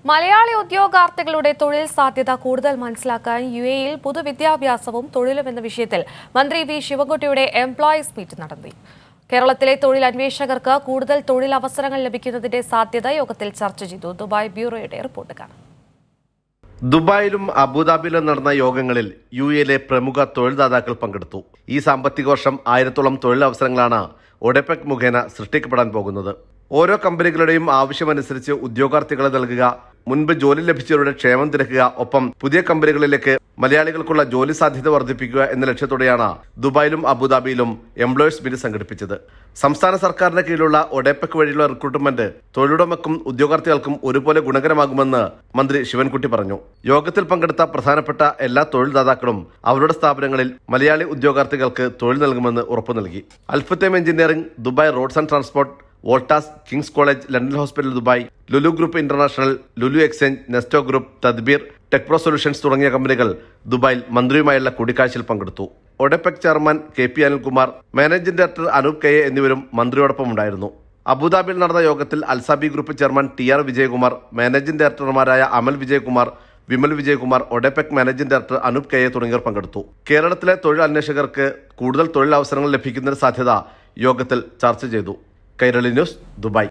മലയാളി ഉദ്യോഗാർത്ഥികളുടെ തൊഴിൽ സാധ്യത കൂടുതൽ മനസ്സിലാക്കാൻ യു എയിൽ പൊതുവിദ്യാഭ്യാസവും തൊഴിലും എന്ന വിഷയത്തിൽ മന്ത്രി വി ശിവൻകുട്ടിയുടെ എംപ്ലോയീസ് മീറ്റ് നടത്തി കേരളത്തിലെ തൊഴിൽ അന്വേഷകർക്ക് കൂടുതൽ തൊഴിൽ അവസരങ്ങൾ ലഭിക്കുന്നതിന്റെ സാധ്യത യോഗത്തിൽ ചർച്ച ചെയ്തു ദുബായ് ബ്യൂറോയുടെ റിപ്പോർട്ട് കാണാം ദുബായിലും അബുദാബിയിലും നടന്ന യോഗങ്ങളിൽ യു എയിലെ പ്രമുഖ തൊഴിൽദാതാക്കൾ പങ്കെടുത്തു ഈ സാമ്പത്തിക വർഷം ആയിരത്തോളം തൊഴിലവസരങ്ങളാണ് ഒഡെപെക് മുഖേന സൃഷ്ടിക്കപ്പെടാൻ പോകുന്നത് ഓരോ കമ്പനികളുടെയും ആവശ്യമനുസരിച്ച് ഉദ്യോഗാർത്ഥികളെ നൽകുക മുൻപ് ജോലി ലഭിച്ചവരുടെ ക്ഷേമം തിരക്കുക ഒപ്പം പുതിയ കമ്പനികളിലേക്ക് മലയാളികൾക്കുള്ള ജോലി സാധ്യത വർദ്ധിപ്പിക്കുക എന്ന ലക്ഷ്യത്തോടെയാണ് ദുബായിലും അബുദാബിയിലും എംപ്ലോയേഴ്സ് മീറ്റ് സംഘടിപ്പിച്ചത് സംസ്ഥാന സർക്കാരിന്റെ കീഴിലുള്ള ഒഡെപെക് വഴിയുള്ള റിക്രൂട്ട്മെന്റ് തൊഴിലുടമക്കും ഉദ്യോഗാർത്ഥികൾക്കും ഒരുപോലെ ഗുണകരമാകുമെന്ന് മന്ത്രി ശിവൻകുട്ടി പറഞ്ഞു യോഗത്തിൽ പങ്കെടുത്ത പ്രധാനപ്പെട്ട എല്ലാ തൊഴിൽദാതാക്കളും അവരുടെ സ്ഥാപനങ്ങളിൽ മലയാളി ഉദ്യോഗാർത്ഥികൾക്ക് തൊഴിൽ നൽകുമെന്ന് ഉറപ്പു നൽകി Al Futtaim engineering Dubai roads and transport Voltas King's college London hospital Dubai Lulu group international Lulu exchange Nesto group Tadbeer Techpro solutions തുടങ്ങിയ കമ്പനികൾ ദുബായിൽ മന്ത്രിയുമായുള്ള കൂടിക്കാഴ്ചയിൽ പങ്കെടുത്തു ODEPC chairman K P Anilkumar managing director Anoop K A എന്നിവരും മന്ത്രിയോടൊപ്പം ഉണ്ടായിരുന്നു അബുദാബിയിൽ നടന്ന യോഗത്തിൽ Al Sabi group chairman T R Vijayakumar managing ഡയറക്ടർമാരായ Amal Vijayakumar Vimal Vijayakumar ODEPC managing director Anoop K A തുടങ്ങിയവർ പങ്കെടുത്തു കേരളത്തിലെ തൊഴിൽ അന്വേഷകർക്ക് കൂടുതൽ തൊഴിലവസരങ്ങൾ ലഭിക്കുന്നതിന് സാധ്യത യോഗത്തിൽ ചർച്ച ചെയ്തു കൈരളി ന്യൂസ് ദുബായ്